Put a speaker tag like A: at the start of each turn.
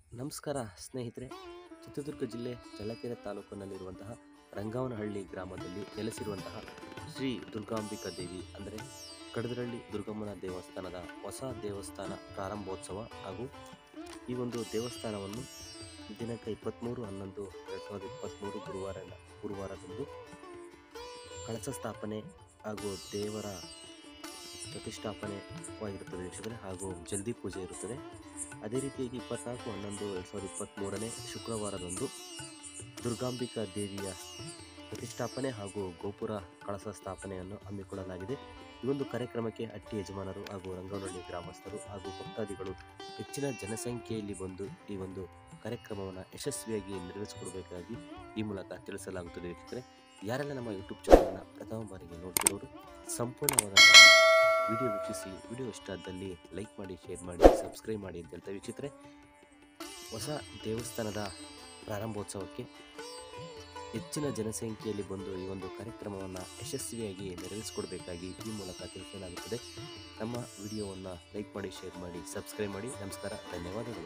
A: ನಮಸ್ಕಾರ ಸ್ನೇಹಿತರೆ ಚಿತ್ರದುರ್ಗ ಜಿಲ್ಲೆ ಚಳ್ಳಕೆರೆ ತಾಲೂಕಿನಲ್ಲಿರುವಂತಹ ರಂಗವನಹಳ್ಳಿ ಗ್ರಾಮದಲ್ಲಿ ನೆಲೆಸಿರುವಂತಹ ಶ್ರೀ ದುರ್ಗಾಂಬಿಕಾ ದೇವಿ ಅಂದರೆ ಕಡದರಳ್ಳಿ ದುರ್ಗಮ್ಮನ ದೇವಸ್ಥಾನದ ಹೊಸ ದೇವಸ್ಥಾನ ಪ್ರಾರಂಭೋತ್ಸವ ಹಾಗೂ ಈ ಒಂದು ದೇವಸ್ಥಾನವನ್ನು ದಿನಾಂಕ ಇಪ್ಪತ್ತ್ಮೂರು ಹನ್ನೊಂದು ಎರಡು ಸಾವಿರದ ಇಪ್ಪತ್ತ್ಮೂರು ಗುರುವಾರ ಗುರುವಾರದಂದು ಕಳಸ ಸ್ಥಾಪನೆ ಹಾಗೂ ದೇವರ ಪ್ರತಿಷ್ಠಾಪನೆವಾಗಿರುತ್ತದೆ ವೀಕ್ಷಕರೇ ಹಾಗೂ ಜಲ್ದಿ ಪೂಜೆ ಇರುತ್ತದೆ ಅದೇ ರೀತಿಯಾಗಿ ಇಪ್ಪತ್ನಾಲ್ಕು ಹನ್ನೊಂದು ಎರಡು ಸಾವಿರದ ಇಪ್ಪತ್ತ್ಮೂರನೇ ಶುಕ್ರವಾರದಂದು ದುರ್ಗಾಂಬಿಕಾ ದೇವಿಯ ಪ್ರತಿಷ್ಠಾಪನೆ ಹಾಗೂ ಗೋಪುರ ಕಳಸ ಸ್ಥಾಪನೆಯನ್ನು ಹಮ್ಮಿಕೊಳ್ಳಲಾಗಿದೆ ಈ ಒಂದು ಕಾರ್ಯಕ್ರಮಕ್ಕೆ ಅಟ್ಟಿ ಯಜಮಾನರು ಹಾಗೂ ರಂಗನಹಳ್ಳಿ ಗ್ರಾಮಸ್ಥರು ಹಾಗೂ ಭಕ್ತಾದಿಗಳು ಹೆಚ್ಚಿನ ಜನಸಂಖ್ಯೆಯಲ್ಲಿ ಬಂದು ಈ ಒಂದು ಕಾರ್ಯಕ್ರಮವನ್ನು ಯಶಸ್ವಿಯಾಗಿ ನೆರವೇರಿಸಿಕೊಡಬೇಕಾಗಿ ಈ ಮೂಲಕ ತಿಳಿಸಲಾಗುತ್ತದೆ ವೀಕ್ಷಕರೇ ಯಾರೆಲ್ಲ ನಮ್ಮ ಯೂಟ್ಯೂಬ್ ಚಾನಲ್ನ ಪ್ರಥಮ ಬಾರಿಗೆ ನೋಡ್ತಿರೋರು ಸಂಪೂರ್ಣವಾದಂತಹ ವಿಡಿಯೋ ವೀಕ್ಷಿಸಿ ವಿಡಿಯೋ ಇಷ್ಟ ಆದಲ್ಲಿ ಲೈಕ್ ಮಾಡಿ ಶೇರ್ ಮಾಡಿ ಸಬ್ಸ್ಕ್ರೈಬ್ ಮಾಡಿ ಅಂತ ಹೇಳ್ತಾ ವೀಕ್ಷಿತರೆ ಹೊಸ ದೇವಸ್ಥಾನದ ಪ್ರಾರಂಭೋತ್ಸವಕ್ಕೆ ಹೆಚ್ಚಿನ ಜನಸಂಖ್ಯೆಯಲ್ಲಿ ಬಂದು ಈ ಒಂದು ಕಾರ್ಯಕ್ರಮವನ್ನು ಯಶಸ್ವಿಯಾಗಿ ನೆರವೇರಿಸಿಕೊಡಬೇಕಾಗಿ ಈ ಮೂಲಕ ತಿಳಿಸಲಾಗುತ್ತದೆ ನಮ್ಮ ವಿಡಿಯೋವನ್ನು ಲೈಕ್ ಮಾಡಿ ಶೇರ್ ಮಾಡಿ ಸಬ್ಸ್ಕ್ರೈಬ್ ಮಾಡಿ ನಮಸ್ಕಾರ ಧನ್ಯವಾದಗಳು